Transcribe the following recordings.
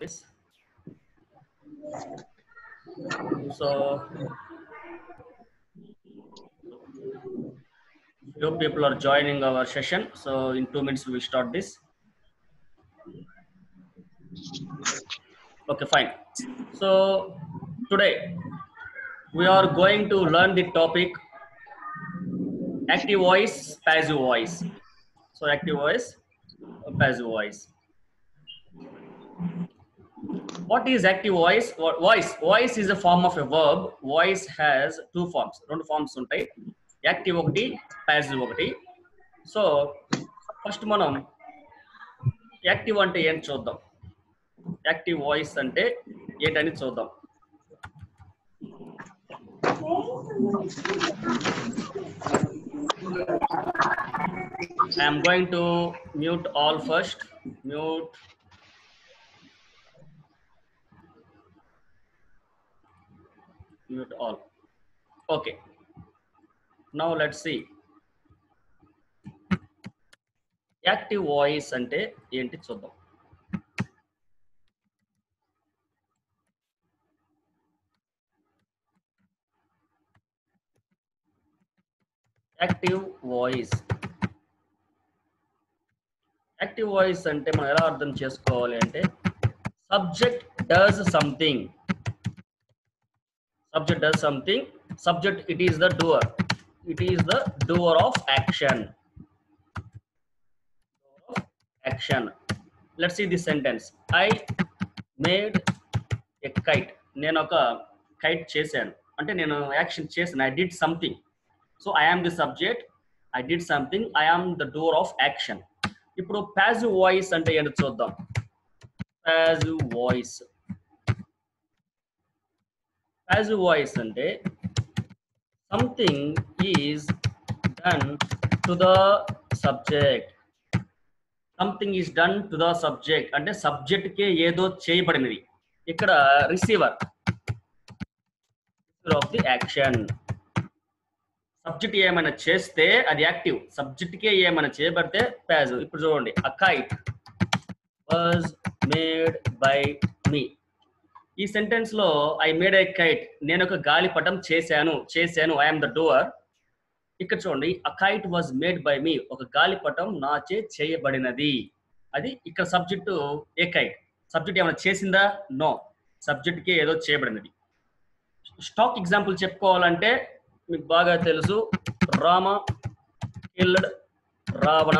this. So, few people are joining our session. So, in two minutes, we will start this. Okay, fine. So, today we are going to learn the topic active voice, passive voice. So, active voice, passive voice. What is active voice? What voice? Voice is a form of a verb. Voice has two forms. రెండు forms ఉంటాయి active ఒకటి passive ఒకటి so first మనం active అంటే ఏంటి చూద్దాం active voice అంటే ఏంటని చూద్దాం I'm going to mute all first mute mute all okay now let's see active voice అంటే ఏంటి చూద్దాం యాక్టివ్ వాయిస్ యాక్టివ్ వాయిస్ అంటే మనం ఎలా అర్థం చేసుకోవాలి అంటే subject does something subject does something subject it is the doer it is the doer of action of action let's see this sentence i made a kite నేను ఒక kite చేశాను అంటే నేను యాక్షన్ చేశాను I did something so I am the subject I did something I am the doer of action ఇప్పుడు passive voice అంటే ఏంటో చూద్దాం ప్యాజివ్ వాయిస్ ప్యాసివ్ వాయిస్ అంటే something is done to the subject something is done to the subject అంటే సబ్జెక్ట్కే ఏదో చేయబడినది ఇక్కడ receiver of the action subject ఏమైనా చేస్తే అది యాక్టివ్ సబ్జెక్ట్కే ఏమైనా చేయబడితే ప్యాజివ్ ఇప్పుడు చూడండి a kite was made by me ఈ సెంటెన్స్ లో ఐ మేడ్ ఐ కైట్ నేను ఒక గాలిపటం చేశాను చేశాను ఐఎమ్ ద డోర్ ఇక్కడ చూడండి a kite was made by me ఒక గాలిపటం నాచే చేయబడినది అది ఇక్కడ సబ్జెక్టు ఏ కైట్ సబ్జెక్ట్ ఏమైనా చేసిందా నో సబ్జెక్ట్కి ఏదో చేయబడినది స్టాక్ ఎగ్జాంపుల్ చెప్పుకోవాలంటే మీకు బాగా తెలుసు రామ కిల్డ్ రావణ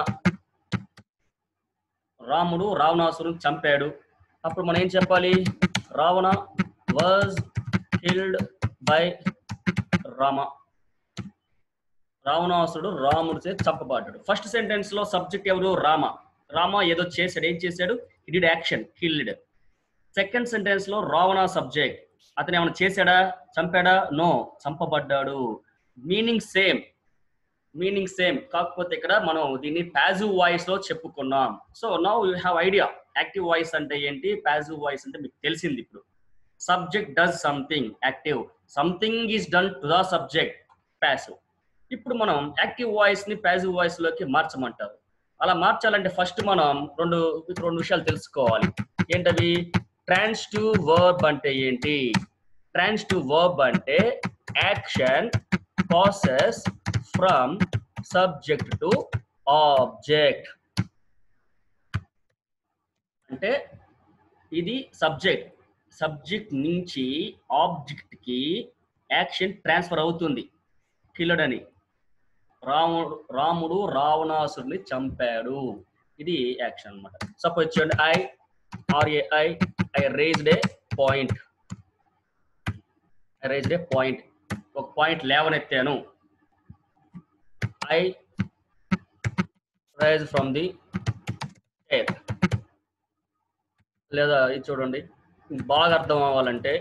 రాముడు రావణాసురుని చంపాడు అప్పుడు మనం ఏం చెప్పాలి Ravana was killed by Rama రావణాసుడు రాముడు చే చంపబడ్డాడు ఫస్ట్ సెంటెన్స్ లో సబ్జెక్ట్ ఎవరు రామ రామ ఏదో చేశాడు ఏం చేశాడు did action killed second sentence లో రావణ సబ్జెక్ట్ అతను ఏమైనా చేశాడా చంపాడా నో చంపబడ్డాడు మీనింగ్ సేమ్ మీనింగ్ సేమ్ కాకపోతే ఇక్కడ మనం దీన్ని ప్యాజివ్ వాయిస్ లో చెప్పుకున్నాం so now you have idea active voice అంటే ఏంటి ప్యాసివ్ వాయిస్ అంటే మీకు తెలిసింది ఇప్పుడు subject does something active something is done to the subject passive ఇప్పుడు మనం యాక్టివ్ వాయిస్ ని ప్యాసివ్ వాయిస్ లోకి మార్చమంటారు అలా మార్చాలంటే ఫస్ట్ మనం రెండు రెండు విషయాలు తెలుసుకోవాలి ఏంటవి ట్రాన్స్ టు వర్బ్ అంటే ఏంటి ట్రాన్స్ టు వర్బ్ అంటే action process from subject to object అంటే ఇది సబ్జెక్ట్ సబ్జెక్ట్ నుంచి ఆబ్జెక్ట్ కి యాక్షన్ ట్రాన్స్ఫర్ అవుతుంది కిల్లడ్ అని రాముడు రాముడు రావణాసురుని చంపాడు ఇది యాక్షన్ అనమాట సపోజ్ చూడండి I RAI I raised a point I raised a point ఒక పాయింట్ లేవనెత్తాను I rise from the air లేదా ఇది చూడండి బాగా అర్థం అవ్వాలంటే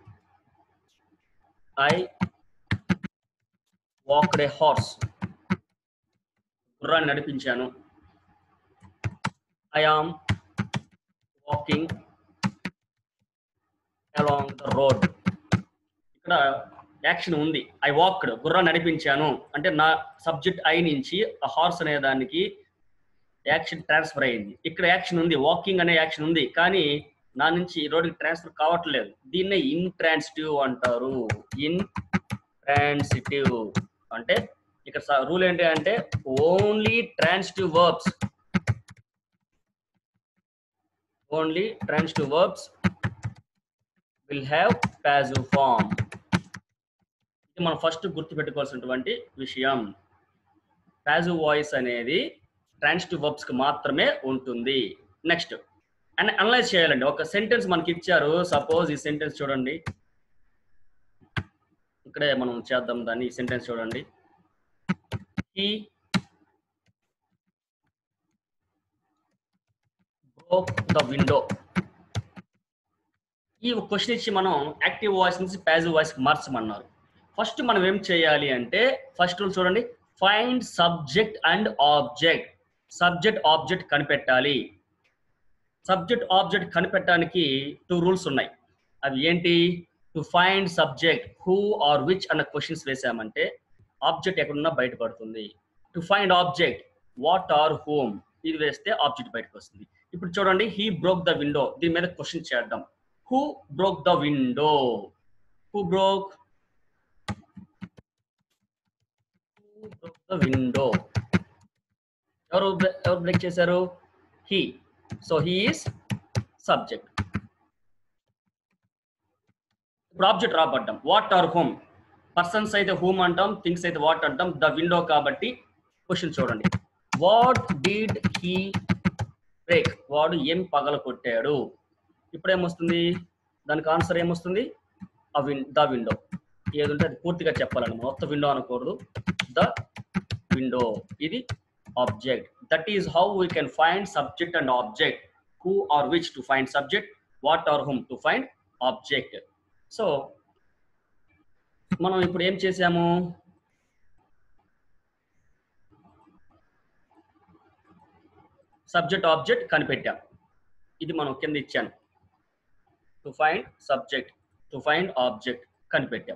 ఐ వాక్డ్ ఏ హార్స్ గుర్రాన్ని నడిపించాను I am walking along the road ఇక్కడ యాక్షన్ ఉంది ఐ వాక్డ్ గుర్రాన్ని నడిపించాను అంటే నా సబ్జెక్ట్ ఐ నుంచి ఆ హార్స్ అనే దానికి యాక్షన్ ట్రాన్స్ఫర్ అయింది ఇక్కడ యాక్షన్ ఉంది వాకింగ్ అనే యాక్షన్ ఉంది కానీ నా నుంచి ఈ రోడ్డుకి ట్రాన్స్ఫర్ కావట్లేదు దీన్నే ఇంట్రాన్సిటివ్ అంటారు ఇన్ ట్రాన్సిటివ్ అంటే ఇక్కడ రూల్ ఏంటి అంటే only transitive verbs only transitive verbs will have passive form ఇది మనం ఫస్ట్ గుర్తుపెట్టుకోవాల్సినటువంటి విషయం ప్యాజివ్ వాయిస్ అనేది ట్రాన్సిటివ్ వర్బ్స్ కి మాత్రమే ఉంటుంది నెక్స్ట్ అండ్ అనలైజ్ చేయాలండి ఒక సెంటెన్స్ మనకి ఇచ్చారు సపోజ్ ఈ సెంటెన్స్ చూడండి ఇక్కడే మనం చేద్దాం దాన్ని ఈ సెంటెన్స్ చూడండి ఈ బ్రోక్ ద విండో ఈ క్వశ్చన్ ఇచ్చి మనం యాక్టివ్ వాయిస్ నుంచి ప్యాజివ్ వాయిస్ మార్చమన్నారు ఫస్ట్ మనం ఏం చేయాలి అంటే ఫస్ట్ రూల్ చూడండి find subject and object subject object కనిపెట్టాలి సబ్జెక్ట్ ఆబ్జెక్ట్ కనిపెట్టడానికి టూ రూల్స్ ఉన్నాయి అవి ఏంటి to find subject who or which అన్న క్వశ్చన్స్ వేసామంటే ఆబ్జెక్ట్ ఎక్కడున్నా బయటపడుతుంది to find object what or whom ఇది వేస్తే ఆబ్జెక్ట్ బయటకు వస్తుంది ఇప్పుడు చూడండి హీ బ్రోక్ ద విండో దీని మీద క్వశ్చన్ చేద్దాం who broke the window who broke the window ఎవరు ఎవరు బ్రేక్ చేశారు he so he is subject ఇప్పుడు ఆబ్జెక్ట్ రాబడ్డాం వాట్ ఆర్ హోమ్ పర్సన్స్ అయితే హోమ్ అంటాం థింగ్స్ అయితే వాట్ అంటాం ద విండో కాబట్టి క్వశ్చన్ చూడండి వాట్ డీడ్ హీ బ్రేక్ వాడు ఏం పగల కొట్టాడు ఇప్పుడు ఏమొస్తుంది దానికి ఆన్సర్ ఏమొస్తుంది ఆ విన్ ద విండో ఏదంటే అది పూర్తిగా చెప్పాలండి మొత్తం విండో అనకూడదు ద విండో ఇది object that is how we can find subject and object who or which to find subject what or whom to find object so మనం ఇప్పుడు ఏం చేసాము సబ్జెక్ట్ ఆబ్జెక్ట్ కనిపెట్టాం ఇది మనం కింద ఇచ్చాను to find subject to find object కనిపెట్టాం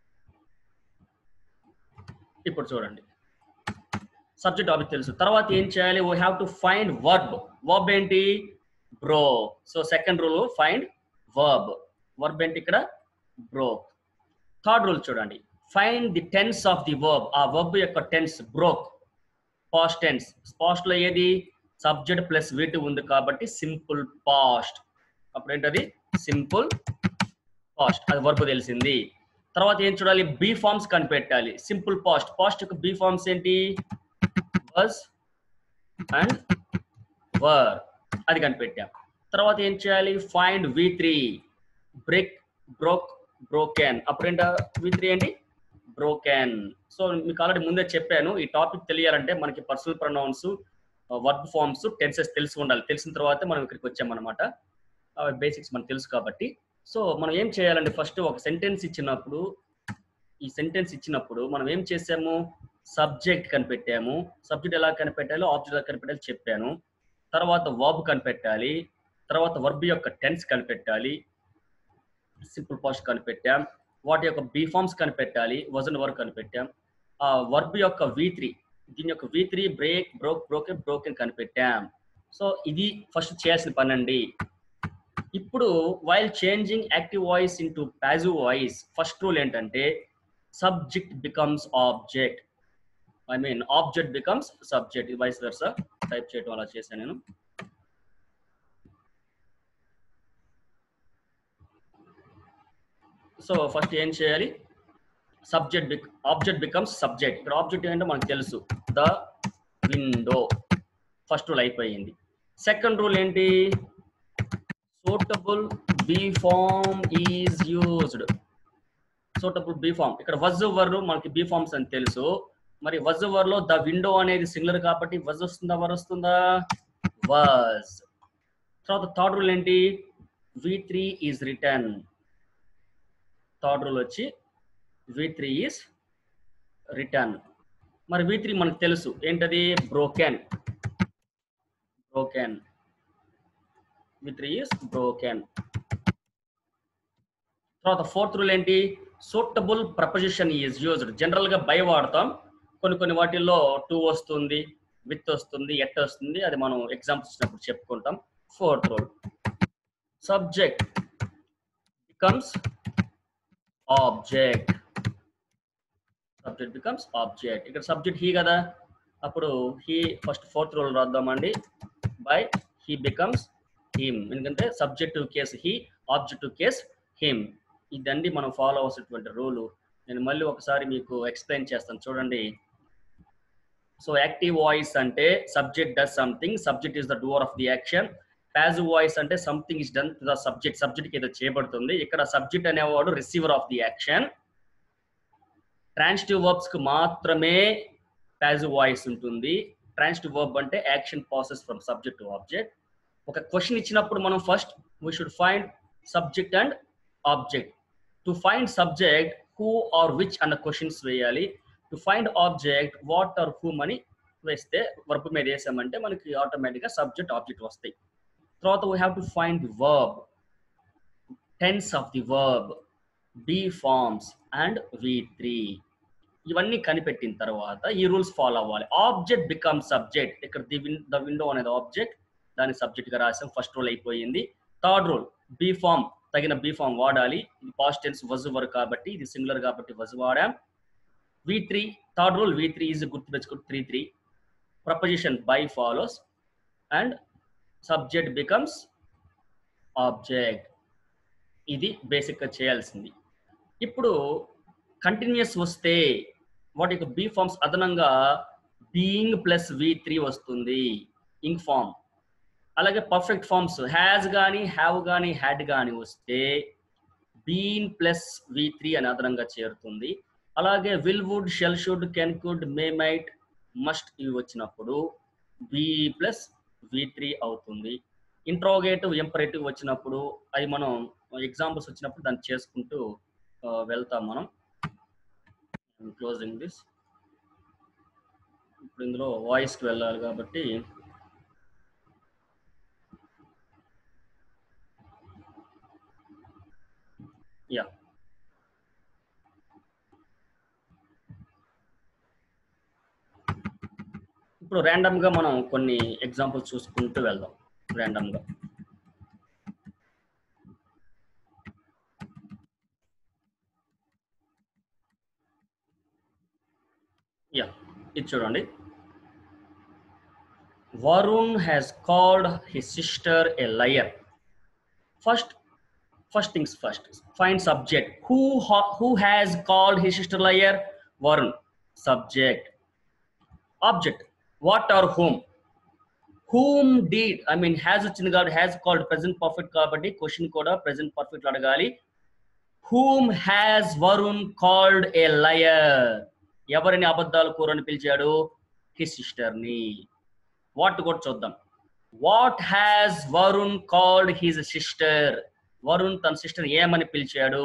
ఇప్పుడు చూడండి సబ్జెక్ట్ ఆబ్జెక్ట్ తెలుసు తర్వాత ఏం చేయాలి we have to find verb verb ఏంటి bro so second rule find verb verb ఏంటి ఇక్కడ బ్రో థర్డ్ రూల్ చూడండి find the tense of the verb ఆ వర్బ్ యొక్క tense broke past tense past లో ఏది సబ్జెక్ట్ ప్లస్ వీటి ఉంది కాబట్టి సింపుల్ పాస్ట్ అప్పుడు ఏంటది సింపుల్ పాస్ట్ అది వర్బ్ తెలిసింది తర్వాత ఏం చూడాలి బీ ఫార్మ్స్ కనిపెట్టాలి సింపుల్ పాస్ట్ పాస్ట్ యొక్క బీ ఫార్మ్స్ ఏంటి వాజ్ అండ్ వర్ అది కనిపెట్టాం తర్వాత ఏం చేయాలి find V three break broke broken అప్పుడేంట వి త్రీ ఏంటి బ్రోకెన్ సో మీకు ఆల్రెడీ ముందే చెప్పాను ఈ టాపిక్ తెలియాలంటే మనకి personal pronouns verb forms tenses తెలిసి ఉండాలి తెలిసిన తర్వాత మనం ఇక్కడికి వచ్చామన్నమాట బేసిక్స్ మనకు తెలుసు కాబట్టి సో మనం ఏం చేయాలంటే ఫస్ట్ ఒక సెంటెన్స్ ఇచ్చినప్పుడు ఈ సెంటెన్స్ ఇచ్చినప్పుడు మనం ఏం చేసాము సబ్జెక్ట్ కనిపెట్టాము సబ్జెక్ట్ ఎలా కనిపెట్టాలో ఆబ్జెక్ట్ ఎలా కనిపెట్టాలో చెప్పాను తర్వాత వర్బ్ కనిపెట్టాలి తర్వాత వర్బ్ యొక్క టెన్స్ కనిపెట్టాలి సింపుల్ పాస్ట్ కనిపెట్టాం వాటి యొక్క బీ ఫార్మ్స్ కనిపెట్టాలి వజన్ వర్క్ కనిపెట్టాం ఆ వర్బ్ యొక్క వి త్రీ దీని యొక్క V three break broke broken broken కనిపెట్టాం సో ఇది ఫస్ట్ చేయాల్సిన పని అండి ఇప్పుడు while changing active voice into passive voice first rule ఏంటంటే subject becomes object I mean object becomes subject ఇది వైస్ వెర్సా టైప్ చేయడం అలా చేశాను నేను సో ఫస్ట్ ఏం చేయాలి సబ్జెక్ట్ బిక్ ఆబ్జెక్ట్ బికమ్స్ సబ్జెక్ట్ ఇక్కడ ఆబ్జెక్ట్ ఏంటో మనకు తెలుసు ద విండో ఫస్ట్ రూల్ అయిపోయింది సెకండ్ రూల్ ఏంటి suitable be form is used suitable be form ఇక్కడ వజ్ వర్ మనకి బీ ఫార్మ్స్ అని తెలుసు మరి వజ్ వర్ లో ద విండో అనేది సింగులర్ కాబట్టి వజ్ వస్తుందా వర్ వస్తుందా వాజ్ తర్వాత థర్డ్ రూల్ ఏంటి V three is written third rule వచ్చి వి త్రీ ఈజ్ రిటర్న్ మరి వి త్రీ మనకు తెలుసు ఏంటది broken broken V three is broken తర్వాత ఫోర్త్ రూల్ ఏంటి suitable preposition is used general గా బై వాడతాం కొన్ని కొన్ని వాటిల్లో టూ వస్తుంది విత్ వస్తుంది ఎట్ వస్తుంది అది మనం ఎగ్జాంపుల్స్ ఇచ్చినప్పుడు చెప్పుకుంటాం fourth rule subject becomes object subject becomes object ఇక్కడ సబ్జెక్ట్ హీ కదా అప్పుడు హీ ఫస్ట్ ఫోర్త్ రూల్ రాద్దామండి బై హీ బికమ్స్ హిమ్ ఎందుకంటే subjective case he objective case him ఇదండి మనం ఫాలో అవ్వాల్సినటువంటి రూలు నేను మళ్ళీ ఒకసారి మీకు ఎక్స్ప్లెయిన్ చేస్తాను చూడండి సో యాక్టివ్ వాయిస్ అంటే subject does something subject is the doer of the action passive voice అంటే something is done to the subject subject ఏదో చేయబడుతుంది ఇక్కడ సబ్జెక్ట్ అనేవాడు receiver of the action transitive verbs కు మాత్రమే ప్యాజివ్ వాయిస్ ఉంటుంది transitive verb అంటే action process from subject to object ఒక క్వశ్చన్ ఇచ్చినప్పుడు మనం first we should find subject and object to find subject who or which అన్న questions వేయాలి to find object what or whom అని వేస్తే verb మీద వేసామంటే మనకి ఆటోమేటిక్గా సబ్జెక్ట్ ఆబ్జెక్ట్ వస్తాయి తర్వాత we have to find the verb tense of the verb be forms and V three ఇవన్నీ కనిపెట్టిన తర్వాత ఈ రూల్స్ ఫాలో అవ్వాలి ఆబ్జెక్ట్ బికమ్ సబ్జెక్ట్ ఇక్కడ ది విన్ ద విండో అనేది ఆబ్జెక్ట్ దాని సబ్జెక్ట్ గా రాసాం ఫస్ట్ రూల్ అయిపోయింది థర్డ్ రూల్ బీ ఫామ్ తగిన బీ ఫామ్ వాడాలి ఇది పాస్ట్ టెన్స్ వజు వర్ కాబట్టి ఇది సింగులర్ కాబట్టి వజు వాడాం V three third rule V three is గుర్తు తెచ్చుకుంటు three three preposition by follows and subject becomes object ఇది బేసిక్గా చేయాల్సింది ఇప్పుడు కంటిన్యూస్ వస్తే వాటి యొక్క బీ ఫార్మ్స్ అదనంగా బీయింగ్ ప్లస్ వి త్రీ వస్తుంది ఇంక్ ఫామ్ అలాగే పర్ఫెక్ట్ ఫార్మ్స్ హ్యాజ్ కానీ హ్యావ్ కానీ హ్యాడ్ కానీ వస్తే బీన్ ప్లస్ వి త్రీ అని అదనంగా చేరుతుంది అలాగే will would shall should can could may might must ఇవి వచ్చినప్పుడు బి ప్లస్ వి త్రీ అవుతుంది ఇంట్రోగేటివ్ ఎంపరేటివ్ వచ్చినప్పుడు అది మనం ఎగ్జాంపుల్స్ వచ్చినప్పుడు దాన్ని చేసుకుంటూ వెళ్తాం మనం క్లోజింగ్ దిస్ ఇప్పుడు ఇందులో వాయిస్కి వెళ్ళాలి కాబట్టి యా ఇప్పుడు ర్యాండమ్ గా మనం కొన్ని ఎగ్జాంపుల్స్ చూసుకుంటూ వెళ్దాం ర్యాండమ్ గా యా ఇది చూడండి Varun has called his sister a liar first first things first find subject who who has called his sister liar Varun subject object what or whom whom did I mean has వచ్చింది కాబట్టి has called present perfect కాబట్టి question కూడా present perfect అడగాలి whom has Varun called a liar ఎవరిని అబద్ధాలు కూరని పిలిచాడు his sister ని వాట్ కూడా చూద్దాం what has Varun called his sister Varun తన సిస్టర్ ఏమని పిలిచాడు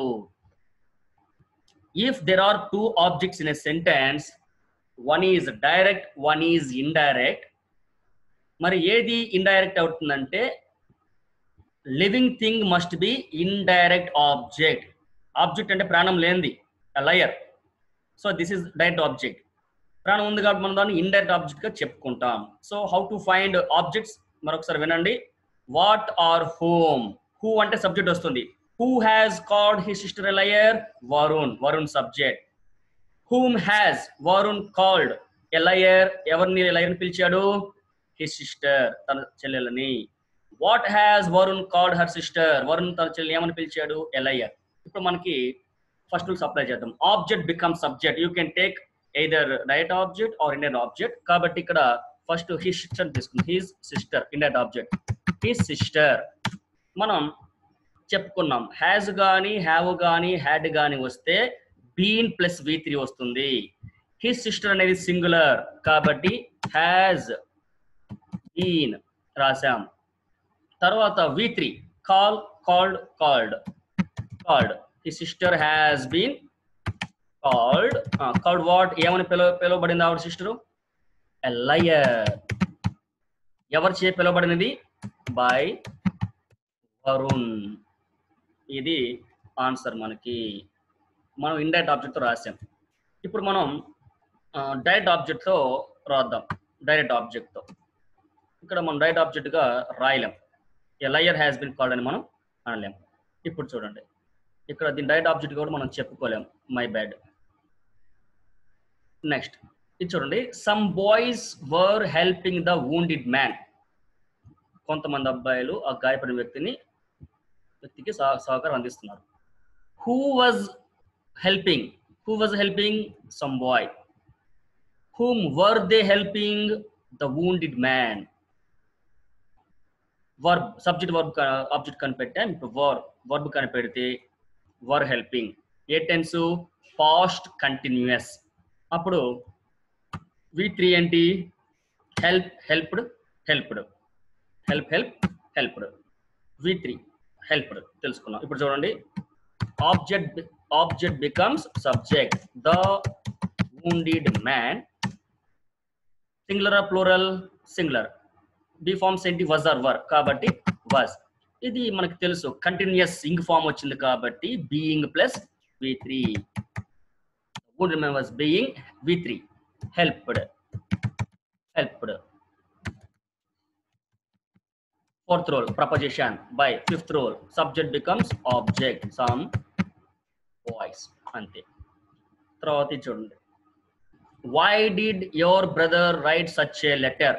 if there are two objects in a sentence one is direct one is indirect మరి ఏది ఇండైరెక్ట్ అవుతుందంటే living thing must be indirect object object అంటే ప్రాణం లేనిది liar so this is direct object ప్రాణం ఉంది కాబట్టి మనం దాన్ని ఇండైరెక్ట్ ఆబ్జెక్ట్ గా చెప్పుకుంటాం so how to find objects మరొకసారి వినండి వాట్ ఆర్ హోమ్ హూ అంటే సబ్జెక్ట్ వస్తుంది who has called his sister liar Varun Varun subject whom has Varun called a liar ఎవరిని ఎలయర్ని పిలిచాడు హిస్ సిస్టర్ తన చెల్లెలని what has Varun called her sister Varun తన చెల్లెలు ఏమని పిలిచాడు ఎలయర్ ఇప్పుడు మనకి ఫస్ట్ రూల్ సప్లై చేద్దాం object become subject you can take either direct object or ఇండియన్ ఆబ్జెక్ట్ కాబట్టి ఇక్కడ ఫస్ట్ హిస్ సిస్టర్ తీసుకుంది హిస్ సిస్టర్ ఇండియన్ ఆబ్జెక్ట్ హిస్ సిస్టర్ మనం చెప్పుకున్నాం హ్యాజ్ కానీ హ్యావ్ కానీ హ్యాడ్ కానీ వస్తే బీన్ ప్లస్ వి త్రీ వస్తుంది హిస్ సిస్టర్ అనేది సింగులర్ కాబట్టి హ్యాజ్ బీన్ రాసాం తర్వాత V three call called called called his sister has been called called what ఏమని పిలవ పిలువబడింది ఆవిడ సిస్టరు లయర్ ఎవరు చే పిలువబడినది బై వరుణ్ ఇది ఆన్సర్ మనకి మనం ఇండైరెక్ట్ ఆబ్జెక్ట్తో రాసాం ఇప్పుడు మనం డైరెక్ట్ ఆబ్జెక్ట్తో రాద్దాం డైరెక్ట్ ఆబ్జెక్ట్తో ఇక్కడ మనం డైరెక్ట్ ఆబ్జెక్ట్గా రాయలేం a liar has been called అని మనం అనలేం ఇప్పుడు చూడండి ఇక్కడ దీని డైరెక్ట్ ఆబ్జెక్ట్ కూడా మనం చెప్పుకోలేం మై బ్యాడ్ నెక్స్ట్ ఇది చూడండి some boys were helping the wounded man కొంతమంది అబ్బాయిలు ఆ గాయపడిన వ్యక్తిని వ్యక్తికి సహ- సహకారం అందిస్తున్నారు who was helping who was helping some boy whom were they helping the wounded man verb subject verb object కనిపెట్టాం ఇప్పుడు వర్ వర్బ్ కనిపెడితే వర్ హెల్పింగ్ ఏ టెన్స్ పాస్ట్ కంటిన్యూస్ అప్పుడు వి త్రీ ఏంటి help helped helped help help helped V three helped తెలుసుకున్నాం ఇప్పుడు చూడండి object object becomes subject the wounded man singular plural singular be forms ఏంటి వజ్ ఆర్ వర్ కాబట్టి was ఇది మనకు తెలుసు కంటిన్యూస్ ఇంగ్ ఫామ్ వచ్చింది కాబట్టి being plus V three wounded man was being V three helped helped fourth rule preposition by fifth rule subject becomes object some voice అంతే తర్వాత ఇది చూడండి why did your brother write such a letter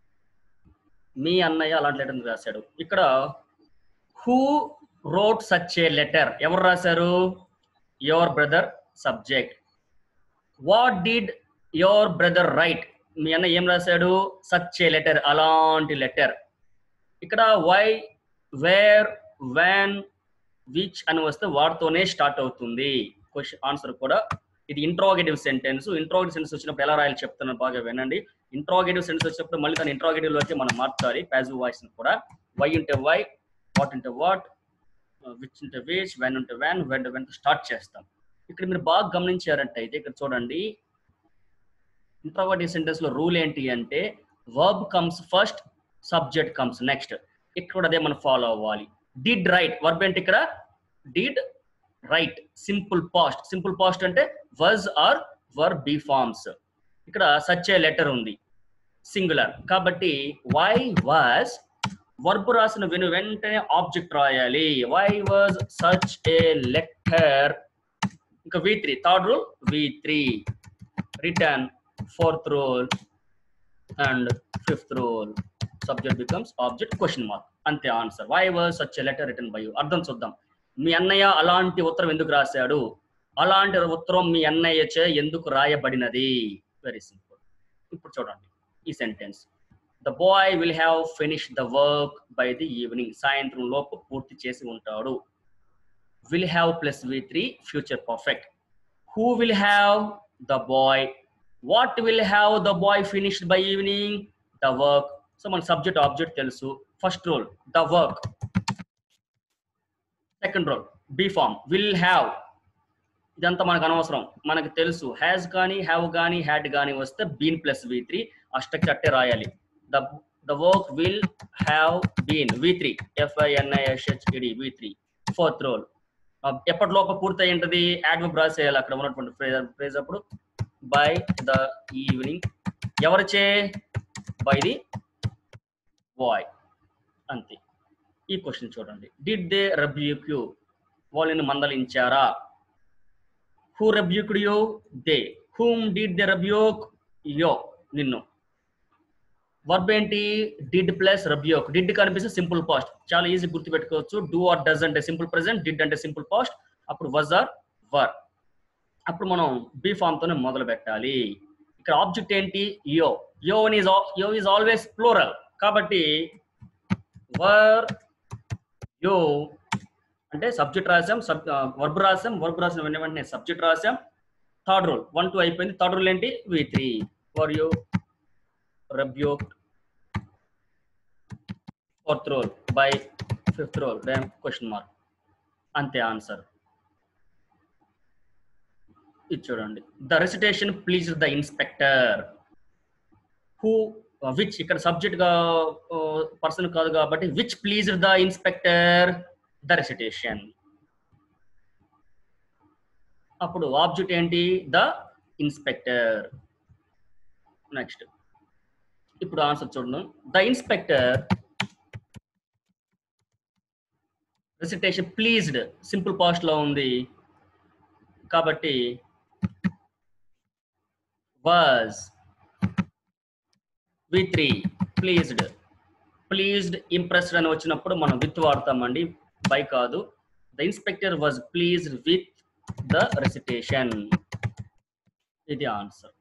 మీ అన్నయ్య అలాంటి letter రాశాడు ఇక్కడ who wrote such a letter ఎవరు రాశారు your brother subject what did your brother write మీ అన్న ఏం రాశాడు సచ్ ఏ లెటర్ అలాంటి లెటర్ ఇక్కడ వై వేర్ వ్యాన్ విచ్ అని వస్తే వాటితోనే స్టార్ట్ అవుతుంది క్వశ్చన్ ఆన్సర్ కూడా ఇది ఇంట్రాగేటివ్ సెంటెన్స్ ఇంట్రాగేటివ్ సెంటెన్స్ వచ్చినప్పుడు ఎలా రాయాలి చెప్తున్నాను బాగా వినండి ఇంట్రాగేటివ్ సెంటెన్స్ వచ్చినప్పుడు మళ్ళీ దాని ఇంట్రాగేటివ్ లోకి మనం మార్చాలి ప్యాజివ్ వాయిస్ కూడా వై ఉంటే వై వాట్ ఉంటే వాట్ విచ్ ఉంటే విచ్ వెన్ ఉంటే వెన్ వెన్ వెన్ స్టార్ట్ చేస్తాం ఇక్కడ మీరు బాగా గమనించారంటే ఇక్కడ చూడండి ఇంట్రాగేటివ్ సెంటెన్స్ లో రూల్ ఏంటి అంటే verb comes first subject comes next ఇక్కడ అదే మనం ఫాలో అవ్వాలి డిడ్ రైట్ వర్బ్ ఏంటి ఇక్కడ did write simple past simple past అంటే was or were be forms ఇక్కడ సచ్ ఏ లెటర్ ఉంది సింగులర్ కాబట్టి వై వాజ్ వర్బ్ రాసిన వెను వెంటనే ఆబ్జెక్ట్ రాయాలి why was such a letter ఇంకా V three third rule V three written fourth rule and fifth rule subject becomes object question mark అంతే answer why was such a letter written by you అర్థం చూద్దాం మీ అన్నయ్య అలాంటి ఉత్తరం ఎందుకు రాశాడు అలాంటి ఉత్తరం మీ అన్నయ్య చే ఎందుకు రాయబడినది వెరీ సింపుల్ ఇప్పుడు చూడండి ఈ sentence the boy will have finish the work by the evening సాయంత్రం లోపు పూర్తి చేసి ఉంటాడు will have plus V three future perfect who will have the boy what will have the boy finished by evening the work so మన subject object తెలుసు first rule the work second rule be form will have ఇదంతా మనకు అనవసరం మనకు తెలుసు has కానీ have కానీ had కానీ వస్తే బీన్ ప్లస్ వి త్రీ ఆ స్ట్రక్చర్ అట్టే రాయాలి the the work will have been V three finished V three fourth rule ఎప్పటిలోపు పూర్తి అయ్యింటది యాడ్వర్బ్ రాసేయాలి అక్కడ ఉన్నటువంటి ఫ్రేజ్ ఫ్రేజ్ అప్పుడు బై ద ఈవినింగ్ ఎవరిచే బై ది బాయ్ అంతే ఈ క్వశ్చన్ చూడండి డిడ్ దే రబ్యూక్ యూ వాళ్ళని మందలించారా who rebuked you they whom did they rebuke you నిన్ను వర్బ్ ఏంటి డిడ్ ప్లస్ రబ్యూక్ డిడ్ కనిపిస్తే సింపుల్ పాస్ట్ చాలా ఈజీ గుర్తుపెట్టుకోవచ్చు డూ ఆర్ డస్ అంటే సింపుల్ ప్రెసెంట్ డిడ్ అంటే సింపుల్ పాస్ట్ అప్పుడు వజ్ ఆర్ వర్ అప్పుడు మనం బీ ఫామ్ తోనే మొదలు పెట్టాలి ఇక్కడ ఆబ్జెక్ట్ ఏంటి యో యో ఈజ్ యో ఈజ్ ఆల్వేస్ ప్లూరల్ కాబట్టి వర్ యో అంటే సబ్జెక్ట్ రాసాం సబ్ వర్బ్ రాసాం వర్బ్ రాసిన వెంటనే వెంటనే సబ్జెక్ట్ రాసాం థర్డ్ రోల్ వన్ టూ అయిపోయింది థర్డ్ రోల్ ఏంటి V three were you rebuked fourth roll by fifth roll then question mark అంతే ఆన్సర్ ఇది చూడండి the recitation please the inspector who which ఇక్కడ సబ్జెక్ట్ గా పర్సన్ కాదు కాబట్టి which please the inspector the recitation అప్పుడు object ఏంటి ద ఇన్స్పెక్టర్ నెక్స్ట్ ఇప్పుడు ఆన్సర్ చూడండి the inspector recitation pleased simple past లో ఉంది కాబట్టి was V three pleased pleased impressed అని వచ్చినప్పుడు మనం విత్ వాడతామండి బై కాదు the inspector was pleased with the recitation ఇది ఆన్సర్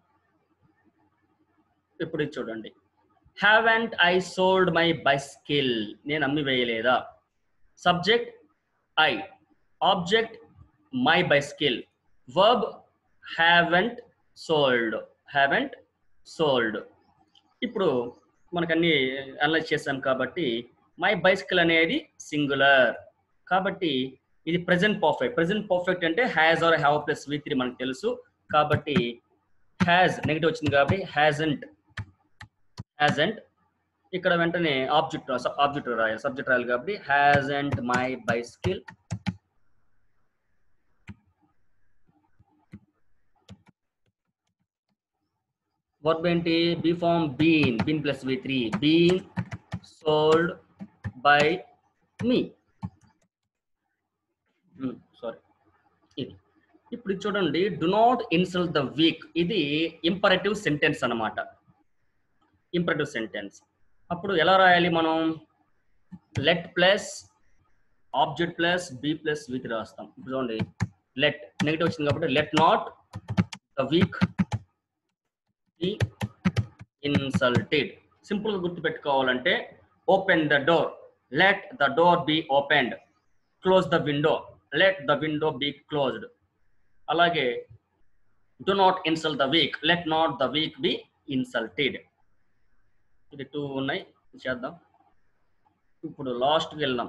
ఇప్పుడు ఇది చూడండి haven't I sold my bicycle నేను అమ్మి వేయలేదా subject I object my bicycle verb haven't sold haven't sold ఇప్పుడు మనకన్నీ అనలైజ్ చేసాం కాబట్టి మై బైసికల్ అనేది సింగులర్ కాబట్టి ఇది ప్రెసెంట్ పర్ఫెక్ట్ ప్రెసెంట్ పర్ఫెక్ట్ అంటే has or have plus V three మనకు తెలుసు కాబట్టి హ్యాజ్ నెగిటివ్ వచ్చింది కాబట్టి హ్యాజంట్ హ్యాజంట్ ఇక్కడ వెంటనే ఆబ్జెక్ట్ ఆబ్జెక్ట్ రాయాలి సబ్జెక్ట్ రాయాలి కాబట్టి హ్యాజంట్ మై బైస్కిల్ వర్బ్ ఏంటి be form been been plus V three been sold by me sorry ఇది ఇప్పుడు ఇది చూడండి do not insult the weak ఇది ఇంపరేటివ్ సెంటెన్స్ అన్నమాట ఇంపరేటివ్ సెంటెన్స్ అప్పుడు ఎలా రాయాలి మనం let plus object plus be plus with రాస్తాం ఇప్పుడు చూడండి లెట్ నెగిటివ్ వచ్చింది కాబట్టి let not the weak be insulted simple గా గుర్తుపెట్టుకోవాలంటే open the door let the door B opened close the window let the window be closed అలాగే do not insult the weak let not the weak be insulted ఇది two ఉన్నాయి చేద్దాం ఇప్పుడు లాస్ట్కి వెళ్దాం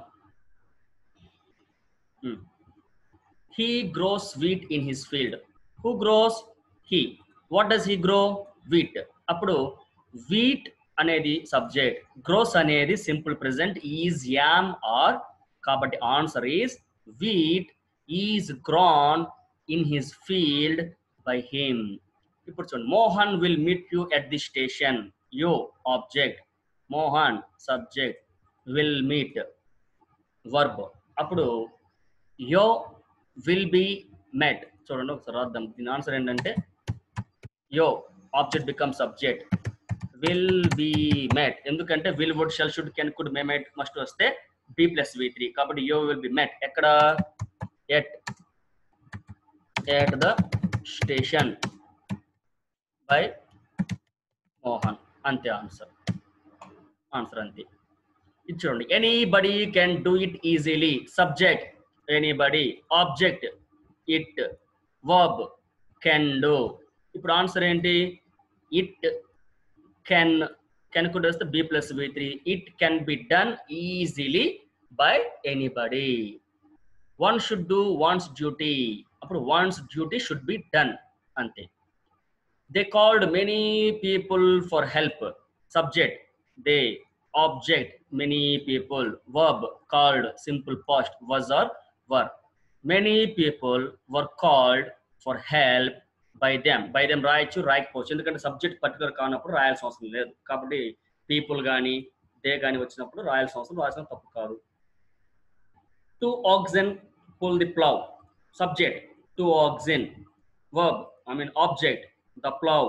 he grows wheat in his field who grows he what does he grow wheat అప్పుడు wheat అనేది subject grows అనేది simple present is am are కాబట్టి answer is wheat is grown in his field by him ఇప్పుడు చూడండి Mohan will meet you at the station you object Mohan subject will meet verb అప్పుడు you will be మెట్ చూడండి ఒకసారి రాద్దాం దీని answer ఏంటంటే you object become subject will be met ఎందుకంటే will would shall should can could may might must వస్తే be plus V three కాబట్టి you will be met ఎక్కడ at at the station by Mohan అంతే ఆన్సర్ ఆన్సర్ అంతే ఇది చూడండి anybody can do it easily subject anybody object it verb can do ఇప్పుడు answer ఏంటి it can can కూడా వస్తే be plus B three it can be done easily by anybody one should do one's duty అప్పుడు one's duty should be done అంతే they called many people for help subject they object many people verb called simple past was or were many people were called for help by them by them రాయొచ్చు రాయకపోవచ్చు ఎందుకంటే subject particular కానప్పుడు రాయాల్సిన అవసరం లేదు కాబట్టి people కానీ they కానీ వచ్చినప్పుడు రాయాల్సిన అవసరం రాసిన తప్పు కాదు two oxen pull the plough subject two oxen verb I mean object the plough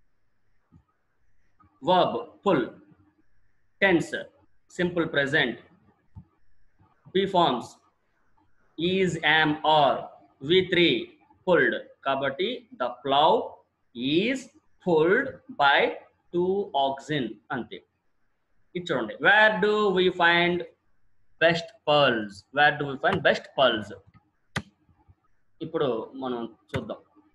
verb pull tense simple present be forms is am are V three pulled కాబట్టి the plough is pulled by two oxen అంతే ఇది చూడండి where do we find best pearls where do we find best pearls ఇప్పుడు మనం చూద్దాం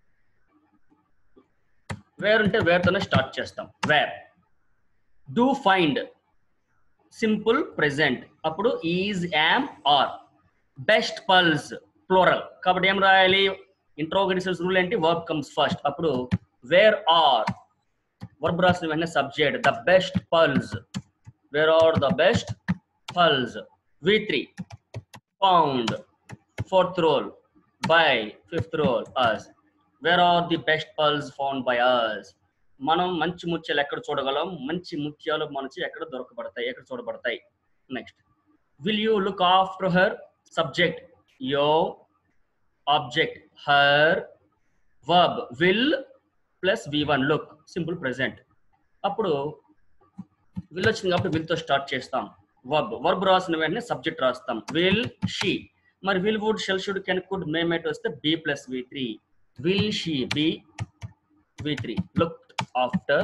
where ఉంటే వేర్తోనే start చేస్తాం where do find simple present అప్పుడు is am are best pearls plural కాబట్టి ఏం రాయాలి ఇంట్రోగేషన్స్ రూల్ ఏంటి వర్బ్ కమ్స్ ఫస్ట్ అప్పుడు వేర్ ఆర్ వర్బ్ రాసిన వెంటనే subject the best pearls where are the best pearls V three found fourth role by fifth role us where are the best pearls found by us మనం మంచి ముత్యాలు ఎక్కడ చూడగలం మంచి ముత్యాలు మనకి ఎక్కడ దొరకబడతాయి ఎక్కడ చూడబడతాయి next will you look after her subject you object her verb will plus V one look simple present అప్పుడు విల్ వచ్చింది కాబట్టి విల్ తో స్టార్ట్ చేస్తాం వర్బ్ వర్బ్ రాసిన వెంటనే సబ్జెక్ట్ రాస్తాం విల్ షీ మరి will would shall should can could may might వస్తే be plus V three will she be V three look after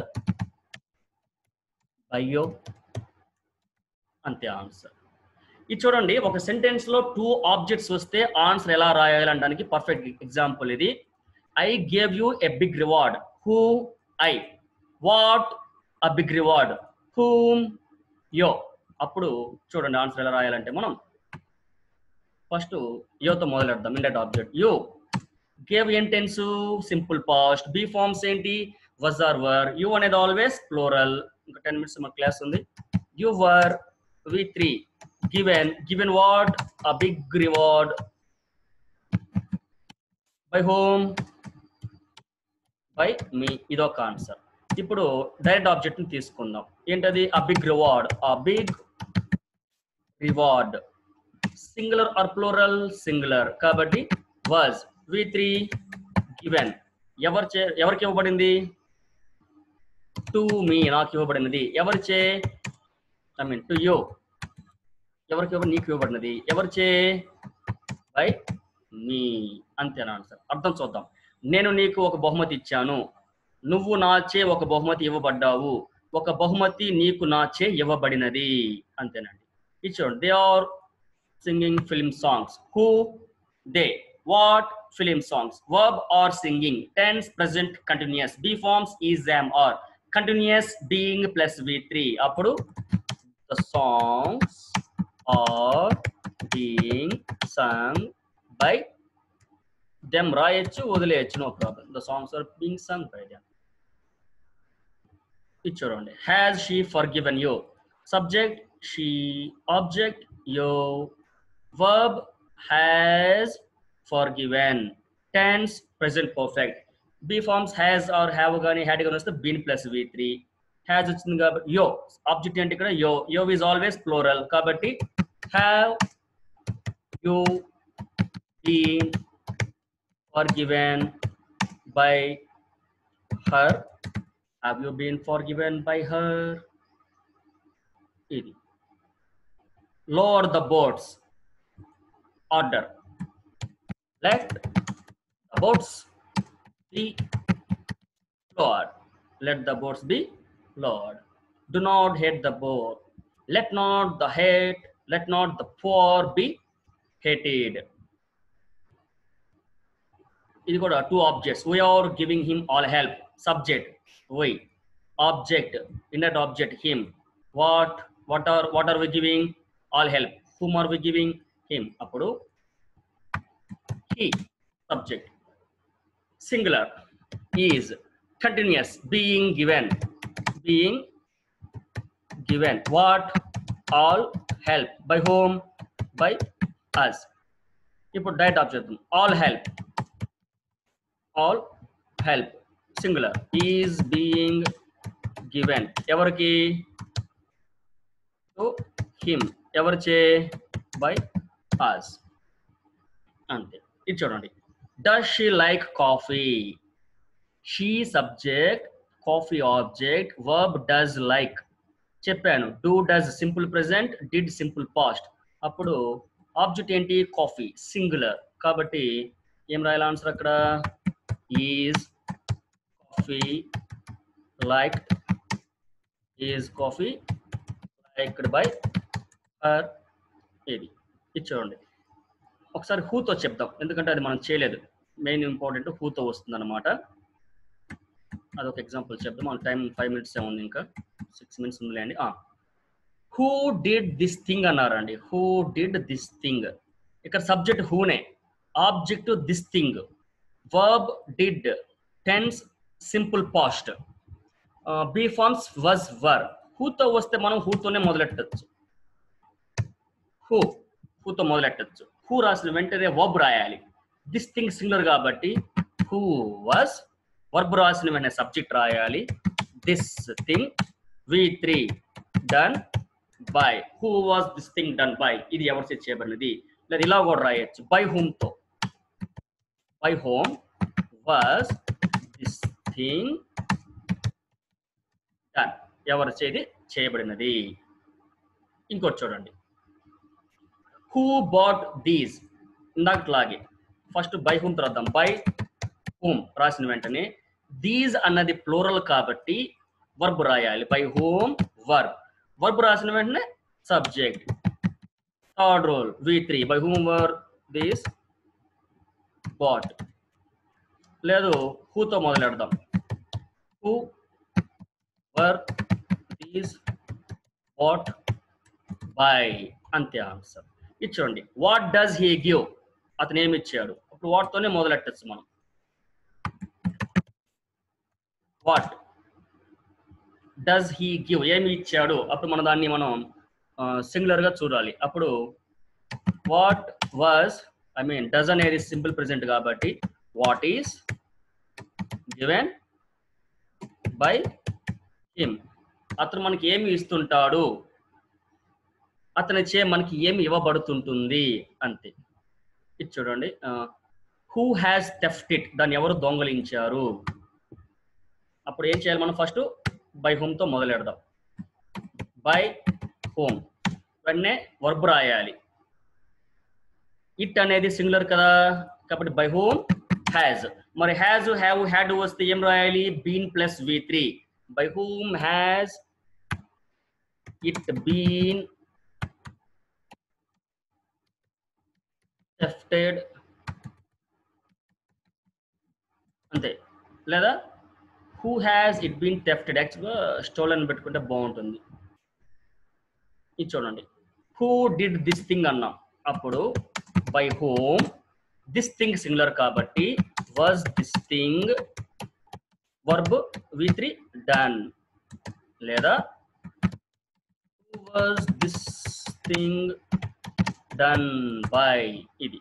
అయ్యో అంతే ఆన్సర్ ఇది చూడండి ఒక సెంటెన్స్ లో టూ ఆబ్జెక్ట్స్ వస్తే ఆన్సర్ ఎలా రాయాలనడానికి పర్ఫెక్ట్ ఎగ్జాంపుల్ ఇది I gave you a big reward who I what a big reward whom you అప్పుడు చూడండి ఆన్సర్ ఎలా రాయాలంటే మనం ఫస్ట్ యోతో మొదలెడదాం ఇండెట్ ఆబ్జెక్ట్ యూ గేవ్ ఏం tense simple past be forms ఏంటి వజ్ ఆర్ వర్ యూ అనేది ఆల్వేస్ ప్లోరల్ ఇంకా టెన్ మినిట్స్ మన క్లాస్ ఉంది you were V three given given what a big reward by whom by me ఇదొక answer ఇప్పుడు direct object ని తీసుకుందాం ఏంటది a big reward a big reward singular or plural singular కాబట్టి was V three given ఎవరి చే ఎవరికి ఇవ్వబడింది టు మీ నాకు ఇవ్వబడినది ఎవరిచే ఐ మీన్ టు యూ ఎవరికి ఇవ్వ నీకు ఇవ్వబడినది ఎవరిచే బై మీ అంతేనా ఆన్సర్ అర్థం చూద్దాం నేను నీకు ఒక బహుమతి ఇచ్చాను నువ్వు నాచే ఒక బహుమతి ఇవ్వబడ్డావు ఒక బహుమతి నీకు నాచే ఇవ్వబడినది అంతేనండి ఇది చూడండి they are singing film songs who they what film songs verb are singing tense present continuous be forms is am are continuous being plus V three అప్పుడు the songs are being sung by them రాయొచ్చు వదిలేయచ్చు no problem the songs are being sung by them ఇది చూడండి has she forgiven you subject she object you verb has forgiven tense present perfect be forms has or have కానీ had కానీ వస్తే been plus V three has వచ్చింది కాబట్టి you object ఏంటి ఇక్కడ you you is always plural కాబట్టి have you been forgiven by her have you been forgiven by her ఇది lower the boats order let the boats be lowered let the boats be lowered do not hate the boat let not the hate let not the poor be hated ఇది కూడా two objects we are giving him all help subject we object ఇన్నట్ object him what what are what are we giving all help whom are we giving him అప్పుడు he subject singular is continuous being given being given what all help by whom by us ఇప్పుడు డైట్ ఆఫ్ చేద్దాం all help all help singular is being given ఎవరికి to him ఎవరిచే by us అంతే ఇది చూడండి does she like coffee she subject coffee object verb does like చెప్పాను do does simple present did simple past అప్పుడు ఆబ్జెక్ట్ ఏంటి coffee singular కాబట్టి ఏం రాయాలి ఆన్సర్ అక్కడ is coffee like is coffee liked by her ఇది ఇది చూడండి ఒకసారి హూతో చెప్దాం ఎందుకంటే అది మనం చేయలేదు మెయిన్ ఇంపార్టెంట్ హూతో వస్తుంది అనమాట అదొక ఎగ్జాంపుల్ చెప్దాం మన టైం ఫైవ్ మినిట్స్ ఉంది ఇంకా సిక్స్ మినిట్స్ ఉందిలేండి హూ డిడ్ దిస్ థింగ్ అన్నారండి హూ డిడ్ దిస్ థింగ్ ఇక్కడ సబ్జెక్ట్ హూనే object this thing verb did tense simple past be forms was were హూతో వస్తే మనం హూతోనే మొదలెట్టచ్చు హూ హూతో మొదలెట్టచ్చు హూ రాసిన వెంటనే వర్బ్ రాయాలి దిస్ థింగ్ సింగులర్ కాబట్టి హూ వాజ్ వర్బ్ రాసిన వెంటనే సబ్జెక్ట్ రాయాలి this thing V three done by who was this thing done by ఇది ఎవరు చేత చేయబడినది లేదా ఇలా కూడా రాయొచ్చు బై హోమ్ తో by whom was this thing done ఎవరు చేది చేయబడినది ఇంకోటి చూడండి హూ బాట్ దీస్ ఇందాకలాగే ఫస్ట్ బై హూమ్ రాద్దాం బై హూమ్ రాసిన వెంటనే దీస్ అన్నది ప్లూరల్ కాబట్టి వర్బ్ రాయాలి బై హోమ్ వర్బ్ వర్బ్ రాసిన వెంటనే subject third role V three by whom were these bought లేదు హూతో మొదలెడదాం who were these bought by అంతే ఆన్సర్ ఇచ్చోండి వాట్ డస్ హీ గివ్ అతను ఏమి ఇచ్చాడు అప్పుడు వాటితోనే మొదలెట్టచ్చు మనం వాట్ డస్ హీ గివ్ ఏమి ఇచ్చాడు అప్పుడు మనం దాన్ని మనం సింగులర్ గా చూడాలి అప్పుడు what was I mean does అనేది సింపుల్ ప్రెసెంట్ కాబట్టి what is given by him అతను మనకి ఏమి ఇస్తుంటాడు అతని చే మనకి ఏమి ఇవ్వబడుతుంటుంది అంతే ఇది చూడండి హూ హ్యాస్ థెఫ్ట్ ఇట్ దాన్ని ఎవరు దొంగలించారు అప్పుడు ఏం చేయాలి మనం ఫస్ట్ బై హోమ్ తో మొదలెడదాం బై హోమ్ వెంటనే వర్బ్ రాయాలి ఇట్ అనేది సింగులర్ కదా కాబట్టి బై హోమ్ హ్యాజ్ మరి హ్యాజ్ హ్యావ్ హ్యాడ్ వస్తే ఏం రాయాలి been plus V three by whom has it been thefted అంతే లేదా who has it been thefted యాక్చువల్గా స్టోలన్ పెట్టుకుంటే బాగుంటుంది ఇది చూడండి హూ డిడ్ దిస్ థింగ్ అన్నాం అప్పుడు by whom this thing singular కాబట్టి was this thing verb V three done లేదా was this thing done by ఇది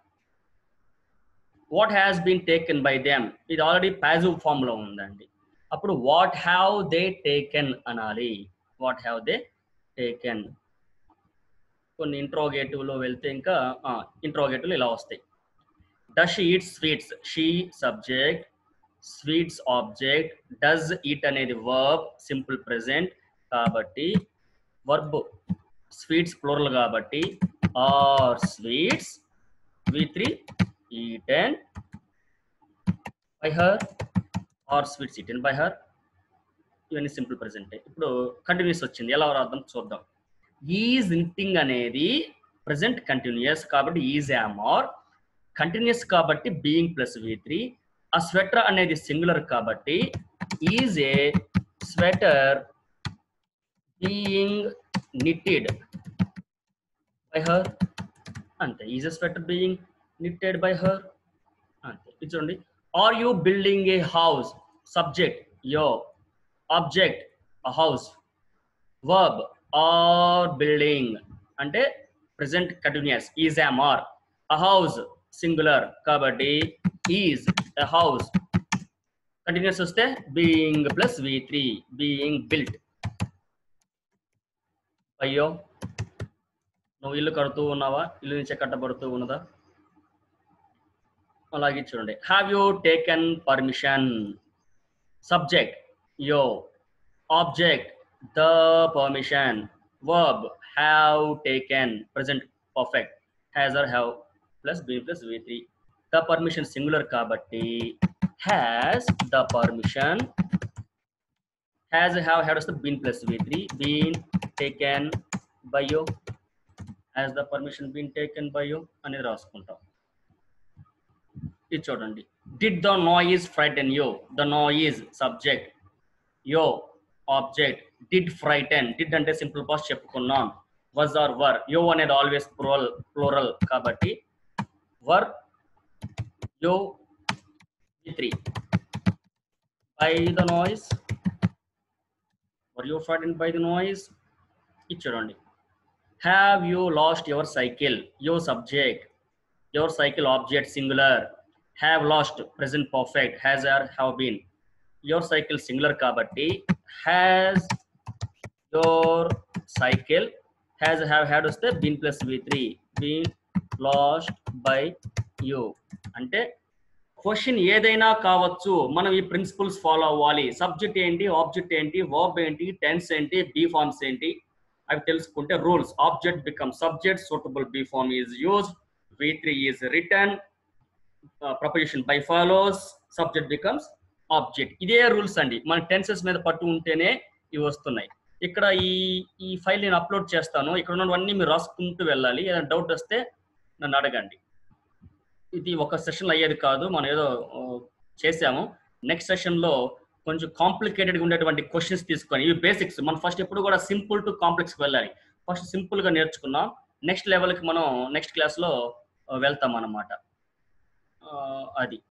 what has been taken by them ఇది ఆల్రెడీ ప్యాజివ్ ఫామ్ లో ఉందండి అప్పుడు వాట్ హ్యావ్ దే టేకెన్ అనాలి వాట్ హ్యావ్ దే టేకెన్ కొన్ని interrogative లో వెళ్తే ఇంకా ఇంట్రోగేటివ్ ఇలా వస్తాయి does eat sweets she subject sweets object does eat అనేది వర్బ్ సింపుల్ ప్రెసెంట్ కాబట్టి వర్బ్ స్వీట్స్ ప్లూరల్ కాబట్టి are sweets V three eaten by her are sweets eaten by her ఇవన్నీ సింపుల్ ప్రెసెంట్ ఇప్పుడు కంటిన్యూస్ వచ్చింది ఎలా రాద్దాం చూద్దాం ఈజ్ ఇంటింగ్ అనేది ప్రజెంట్ కంటిన్యూస్ కాబట్టి ఈజ్ యామ్ ఆర్ కంటిన్యూస్ కాబట్టి being plus V three a sweater అనేది సింగులర్ కాబట్టి is a sweater being knitted by her అంతే is a sweater being knitted by her అంతే ఇది చూడండి are you building a house subject you object a house verb are building అంటే present continuous is am are a house singular కాబట్టి is a house continuous వస్తే being plus V three being built అయ్యో నువ్వు ఇల్లు కడుతూ ఉన్నావా ఇల్లు నుంచే కట్టబడుతూ ఉన్నదా అలాగే చూడండి have you taken permission subject you object the permission verb have taken present perfect has or have plus be plus V three the permission singular కాబట్టి has the permission has have had వస్తే been plus V three been taken by you has the permission been taken by you అనేది రాసుకుంటాం ఇది చూడండి did the noise frighten you the noise subject you object did frighten did అంటే simple past చెప్పుకున్నాం was or were you అనేది always plural plural కాబట్టి were you three by the noise were you frighten by the noise ఇది చూడండి have you lost your cycle your subject your cycle object singular have lost present perfect has or have been your cycle singular కాబట్టి has your cycle has have had వస్తే been plus V three been lost by you అంటే question ఏదైనా కావచ్చు మనం ఈ principles follow అవ్వాలి subject ఏంటి object ఏంటి వర్బ్ ఏంటి టెన్స్ ఏంటి బీ ఫార్మ్స్ ఏంటి అవి తెలుసుకుంటే rules object become subject suitable be form is use V three is written preposition by follows subject becomes object ఇదే రూల్స్ అండి మన టెన్సెస్ మీద పట్టు ఉంటేనే ఇవి వస్తున్నాయి ఇక్కడ ఈ ఈ ఫైల్ నేను అప్లోడ్ చేస్తాను ఇక్కడ ఉన్నవన్నీ మీరు రాసుకుంటూ వెళ్ళాలి ఏదైనా డౌట్ వస్తే నన్ను అడగండి ఇది ఒక సెషన్ అయ్యేది కాదు మనం ఏదో ఆ, చేసాము నెక్స్ట్ సెషన్లో కొంచెం కాంప్లికేటెడ్గా ఉండేటువంటి క్వశ్చన్స్ తీసుకొని ఇవి బేసిక్స్ మనం ఫస్ట్ ఎప్పుడు కూడా సింపుల్ టు కాంప్లెక్స్కి వెళ్ళాలి ఫస్ట్ సింపుల్గా నేర్చుకున్నాం నెక్స్ట్ లెవెల్కి మనం నెక్స్ట్ క్లాస్లో వెళ్తాం అన్నమాట ఆ, అది